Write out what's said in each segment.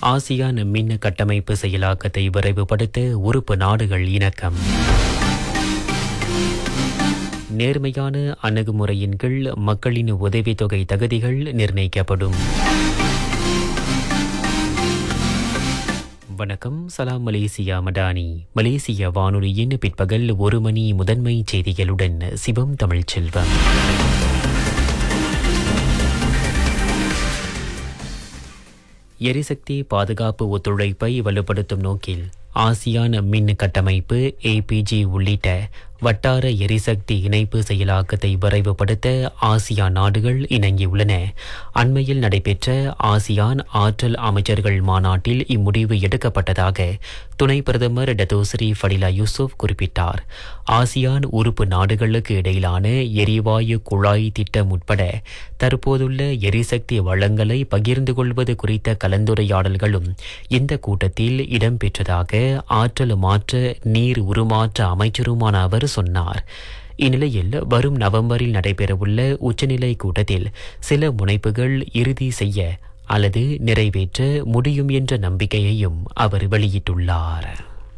ASEAN மின் கட்டமைப்பு செயலாக்கத்தை விரைவுபடுத்த உறுப்பு நாடுகள் இணக்கம் நேர்மையான அணுகுமுறையின் கீழ் மக்களின் உதவித்தொகை தகுதிகள் நிர்ணயிக்கப்படும் வணக்கம் சலாம் மலேசியா மடானி மலேசிய வானொலியின் பிற்பகல் ஒரு மணி முதன்மை செய்திகளுடன் சிவம் தமிழ்ச்செல்வம் எரிசக்தி பாதுகாப்பு ஒத்துழைப்பை வலுப்படுத்தும் நோக்கில் ஆசியான் மின் கட்டமைப்பு ஏபிஜி உள்ளிட்ட வட்டார எரிசக்தி இணைப்பு செயலாக்கத்தை விரைவுபடுத்த ஆசியான் நாடுகள் இணங்கியுள்ளன அண்மையில் நடைபெற்ற ஆசியான் ஆற்றல் அமைச்சர்கள் மாநாட்டில் இம்முடிவு எடுக்கப்பட்டதாக துணை பிரதமர் டத்தோஸ்ரீ ஃபடிலா யூசுப் குறிப்பிட்டார் ஆசியான் உறுப்பு நாடுகளுக்கு இடையிலான எரிவாயு குழாய் திட்டம் உட்பட தற்போதுள்ள எரிசக்தி வளங்களை பகிர்ந்து கொள்வது குறித்த கலந்துரையாடல்களும் இந்த கூட்டத்தில் இடம்பெற்றதாக ஆற்றல் மாற்ற நீர் உருமாற்ற அமைச்சருமான அவர் சொன்னார் இந்நிலையில் வரும் நவம்பரில் நடைபெறவுள்ள உச்சநிலை கூட்டத்தில் சில முனைப்புகள் இறுதி செய்ய அல்லது நிறைவேற்ற முடியும் என்ற நம்பிக்கையையும் அவர் வெளியிட்டுள்ளார்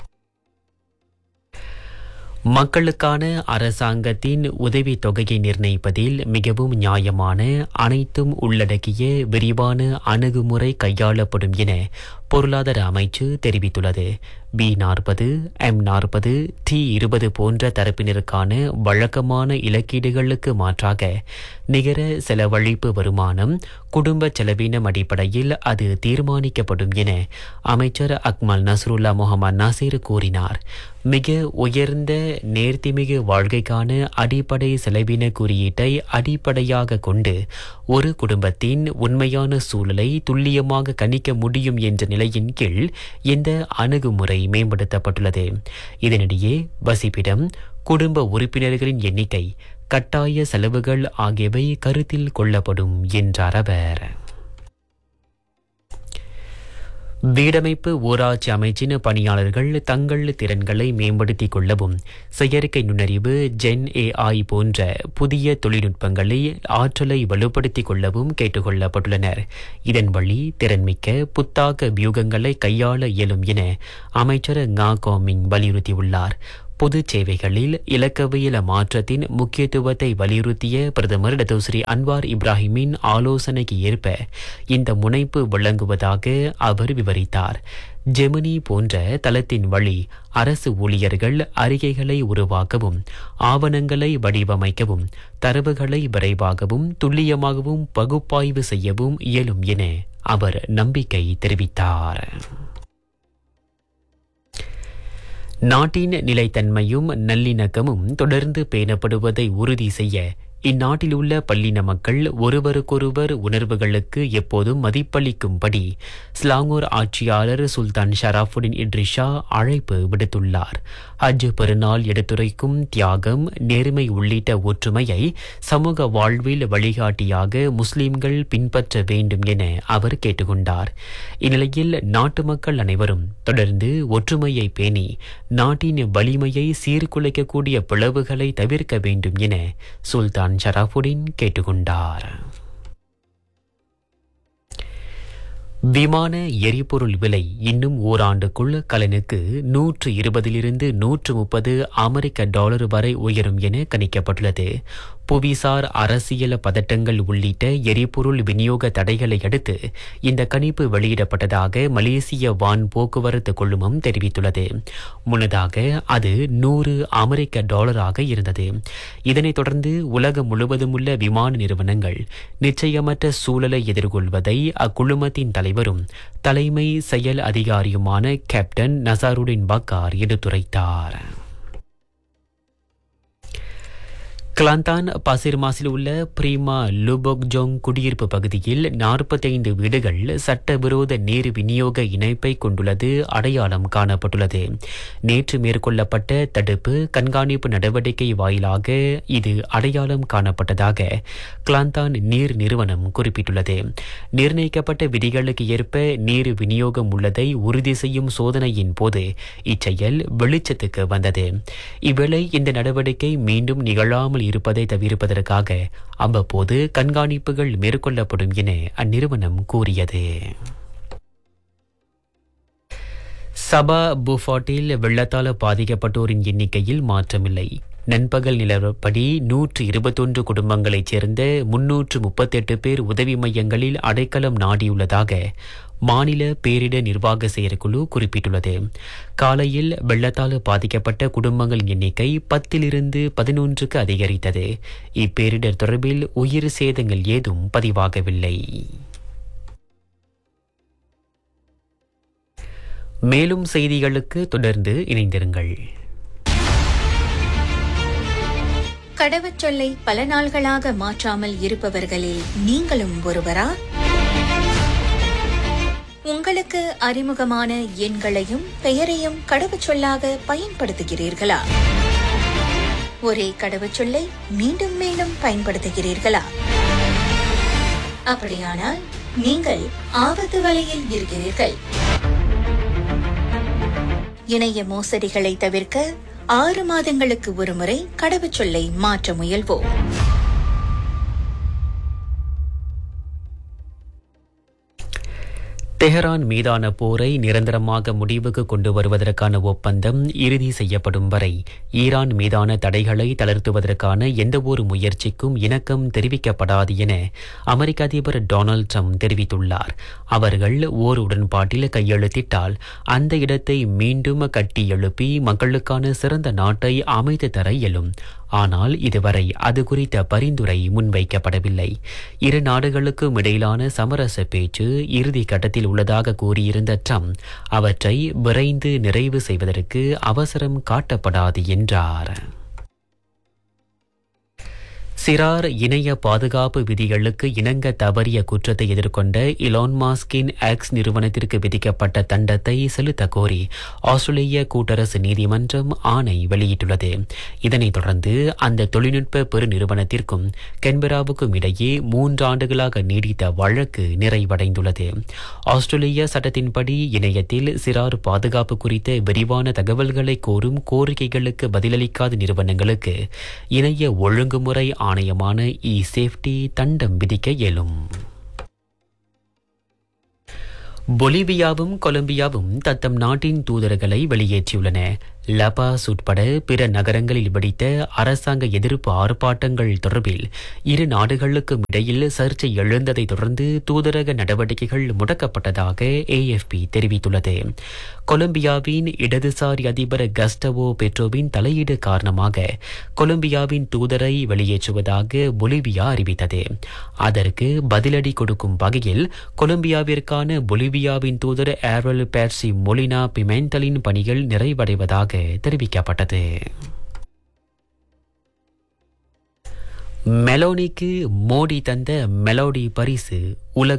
மக்களுக்கான அரசாங்கத்தின் உதவித் தொகையை நிர்ணயிப்பதில் மிகவும் நியாயமான அனைத்தும் உள்ளடக்கிய விரிவான அணுகுமுறை கையாளப்படும் என பொருளாதார அமைச்சு தெரிவித்துள்ளது பி நாற்பது எம் நாற்பது டி இருபது போன்ற தரப்பினருக்கான வழக்கமான இலக்கீடுகளுக்கு மாற்றாக நிகர செலவழிப்பு வருமானம் குடும்ப செலவினம் அடிப்படையில் அது தீர்மானிக்கப்படும் என அமைச்சர் அக்மல் நஸ்ருல்லா முகமது நாசிர் கூறினார் மிக உயர்ந்த நேர்த்திமிகு வாழ்க்கைக்கான அடிப்படை செலவின குறியீட்டை அடிப்படையாக கொண்டு ஒரு குடும்பத்தின் உண்மையான சூழலை துல்லியமாக கணிக்க முடியும் என்ற நிலையின் கீழ் இந்த அணுகுமுறை மேம்படுத்தப்பட்டுள்ளது இதனிடையே வசிப்பிடம் குடும்ப உறுப்பினர்களின் எண்ணிக்கை கட்டாய செலவுகள் ஆகியவை கருத்தில் கொள்ளப்படும் என்றார் அவர் வீடமைப்பு ஊராட்சி அமைச்சின் பணியாளர்கள் தங்கள் திறன்களை மேம்படுத்திக் கொள்ளவும் செயற்கை நுண்ணறிவு ஜென் ஏஐ போன்ற புதிய தொழில்நுட்பங்களை ஆற்றலை வலுப்படுத்திக் கொள்ளவும் கேட்டுக்கொள்ளப்பட்டுள்ளனர் இதன் வழி திறன்மிக்க புத்தாக்க வியூகங்களை கையாள இயலும் என அமைச்சர் ngா கோமிங் வலியுறுத்தியுள்ளார் பொது சேவைகளில் இலக்கவியல மாற்றத்தின் முக்கியத்துவத்தை வலியுறுத்திய பிரதமர் டத்தோஸ்ரீ அன்வார் இப்ராஹிமின் ஆலோசனைக்கு ஏற்ப இந்த முனைப்பு வழங்குவதாக அவர் விவரித்தார் ஜெமினி போன்ற தளத்தின் வழி அரசு ஊழியர்கள் அறிக்கைகளை உருவாக்கவும் ஆவணங்களை வடிவமைக்கவும் தரவுகளை விரைவாகவும் துல்லியமாகவும் பகுப்பாய்வு செய்யவும் இயலும் என அவர் நம்பிக்கை தெரிவித்தார் நாட்டின் நிலைத்தன்மையும் நல்லிணக்கமும் தொடர்ந்து பேணப்படுவதை உறுதி செய்ய இந்நாட்டில் உள்ள பல்லின மக்கள் ஒருவருக்கொருவர் உணர்வுகளுக்கு எப்போதும் மதிப்பளிக்கும்படி ஸ்லாங்கூர் ஆட்சியாளர் சுல்தான் ஷராஃபுடின் இட்ரிஷா அழைப்பு விடுத்துள்ளார் ஹஜ் பெருநாள் எடுத்துரைக்கும் தியாகம் நேர்மை உள்ளிட்ட ஒற்றுமையை சமூக வாழ்வில் வழிகாட்டியாக முஸ்லிம்கள் பின்பற்ற வேண்டும் என அவர் கேட்டுக்கொண்டார் இந்நிலையில் நாட்டு மக்கள் அனைவரும் தொடர்ந்து ஒற்றுமையை பேணி நாட்டின் வலிமையை சீர்குலைக்கக்கூடிய பிளவுகளை தவிர்க்க வேண்டும் என சுல்தான் ஷராஃபுடின் கேட்டுக்கொண்டார் விமான எரிபொருள் விலை இன்னும் ஓராண்டுக்குள் கலனுக்கு நூற்று இருபதிலிருந்து நூற்று முப்பது அமெரிக்க டாலர் வரை உயரும் என கணிக்கப்பட்டுள்ளது புவிசார் அரசியல் பதட்டங்கள் உள்ளிட்ட எரிபொருள் விநியோக தடைகளை அடுத்து இந்த கணிப்பு வெளியிடப்பட்டதாக மலேசிய வான் போக்குவரத்து குழுமம் தெரிவித்துள்ளது முன்னதாக அது நூறு அமெரிக்க டாலராக இருந்தது இதனைத் தொடர்ந்து உலகம் முழுவதும் உள்ள விமான நிறுவனங்கள் நிச்சயமற்ற சூழலை எதிர்கொள்வதை அக்குழுமத்தின் தலைவரும் தலைமை செயல் அதிகாரியுமான கேப்டன் நசாருடின் பக்கார் எடுத்துரைத்தார் கிளாந்தான் பாசிர்மாசில் உள்ள பிரீமா லுபோக்ஜோங் குடியிருப்பு பகுதியில் நாற்பத்தைந்து வீடுகள் சட்டவிரோத நீர் விநியோக இணைப்பை கொண்டுள்ளது அடையாளம் காணப்பட்டுள்ளது நேற்று மேற்கொள்ளப்பட்ட தடுப்பு கண்காணிப்பு நடவடிக்கை வாயிலாக இது அடையாளம் காணப்பட்டதாக கிளாந்தான் நீர் நிறுவனம் குறிப்பிட்டுள்ளது நிர்ணயிக்கப்பட்ட விதிகளுக்கு ஏற்ப நீர் விநியோகம் உள்ளதை உறுதி செய்யும் சோதனையின் போது இச்செயல் வெளிச்சத்துக்கு வந்தது இவ்வேளை இந்த நடவடிக்கை மீண்டும் நிகழாமல் இருப்பதை தவிர்ப்பதற்காக அவ்வப்போது கண்காணிப்புகள் மேற்கொள்ளப்படும் என அந்நிறுவனம் கூறியது சபா புஃபாட்டில் வெள்ளத்தால் பாதிக்கப்பட்டோரின் எண்ணிக்கையில் மாற்றமில்லை நண்பகல் நிலவரப்படி நூற்று இருபத்தொன்று குடும்பங்களைச் சேர்ந்த முன்னூற்று முப்பத்தெட்டு பேர் உதவி மையங்களில் அடைக்கலம் நாடியுள்ளதாக மாநில பேரிடர் நிர்வாக செயற்குழு குறிப்பிட்டுள்ளது காலையில் வெள்ளத்தால் பாதிக்கப்பட்ட குடும்பங்களின் எண்ணிக்கை பத்திலிருந்து பதினொன்றுக்கு அதிகரித்தது இப்பேரிடர் தொடர்பில் உயிர் சேதங்கள் ஏதும் பதிவாகவில்லை மேலும் செய்திகளுக்கு தொடர்ந்து இணைந்திருங்கள் கடவுச்சொல்லை பல நாள்களாக மாற்றாமல் இருப்பவர்களில் நீங்களும் ஒருவரா உங்களுக்கு அறிமுகமான எண்களையும் பெயரையும் கடவுச்சொல்லாக பயன்படுத்துகிறீர்களா ஒரே கடவுச்சொல்லை மீண்டும் மீண்டும் பயன்படுத்துகிறீர்களா அப்படியானால் நீங்கள் ஆபத்து வலையில் இருக்கிறீர்கள் இணைய மோசடிகளை தவிர்க்க ஆறு மாதங்களுக்கு ஒருமுறை கடவுச்சொல்லை மாற்ற முயல்வோம் தெஹரான் மீதான போரை நிரந்தரமாக முடிவுக்கு கொண்டு வருவதற்கான ஒப்பந்தம் இறுதி செய்யப்படும் வரை ஈரான் மீதான தடைகளை தளர்த்துவதற்கான எந்தவொரு முயற்சிக்கும் இணக்கம் தெரிவிக்கப்படாது என அமெரிக்க அதிபர் டொனால்ட் ட்ரம்ப் தெரிவித்துள்ளார் அவர்கள் ஓர் உடன்பாட்டில் கையெழுத்திட்டால் அந்த இடத்தை மீண்டும் கட்டி எழுப்பி மக்களுக்கான சிறந்த நாட்டை அமைத்து தர இயலும் ஆனால் இதுவரை அது குறித்த பரிந்துரை முன்வைக்கப்படவில்லை இரு நாடுகளுக்கும் இடையிலான சமரச பேச்சு இறுதி கட்டத்தில் உள்ளதாக கூறியிருந்த ட்ரம்ப் அவற்றை விரைந்து நிறைவு செய்வதற்கு அவசரம் காட்டப்படாது என்றார் சிறார் இணைய பாதுகாப்பு விதிகளுக்கு இணங்க தவறிய குற்றத்தை எதிர்கொண்ட இலான் மாஸ்கின் எக்ஸ் நிறுவனத்திற்கு விதிக்கப்பட்ட தண்டத்தை செலுத்த கோரி ஆஸ்திரேலிய கூட்டரசு நீதிமன்றம் ஆணை வெளியிட்டுள்ளது இதனைத் தொடர்ந்து அந்த தொழில்நுட்ப பெருநிறுவனத்திற்கும் கென்பராவுக்கும் இடையே மூன்றாண்டுகளாக நீடித்த வழக்கு நிறைவடைந்துள்ளது ஆஸ்திரேலிய சட்டத்தின்படி இணையத்தில் சிறார் பாதுகாப்பு குறித்த விரிவான தகவல்களை கோரும் கோரிக்கைகளுக்கு பதிலளிக்காத நிறுவனங்களுக்கு இணைய ஒழுங்குமுறை ஆணையமான இ சேஃப்டி தண்டம் விதிக்க இயலும் பொலிவியாவும் கொலம்பியாவும் தத்தம் நாட்டின் தூதர்களை வெளியேற்றியுள்ளன லபாஸ் உட்பட பிற நகரங்களில் வெடித்த அரசாங்க எதிர்ப்பு ஆர்ப்பாட்டங்கள் தொடர்பில் இரு நாடுகளுக்கும் இடையில் சர்ச்சை எழுந்ததை தொடர்ந்து தூதரக நடவடிக்கைகள் முடக்கப்பட்டதாக ஏஎஃப்பி தெரிவித்துள்ளது கொலம்பியாவின் இடதுசாரி அதிபர் கஸ்டவோ பெட்ரோவின் தலையீடு காரணமாக கொலம்பியாவின் தூதரை வெளியேற்றுவதாக பொலிவியா அறிவித்தது அதற்கு பதிலடி கொடுக்கும் வகையில் கொலம்பியாவிற்கான பொலிவியாவின் தூதர் ஏரல் பேர்சி மொலினா பிமெண்டலின் பணிகள் நிறைவடைவதாக தெரிவிக்கப்பட்டது மெலோனிக்கு மோடி தந்த மெலோடி பரிசு உலக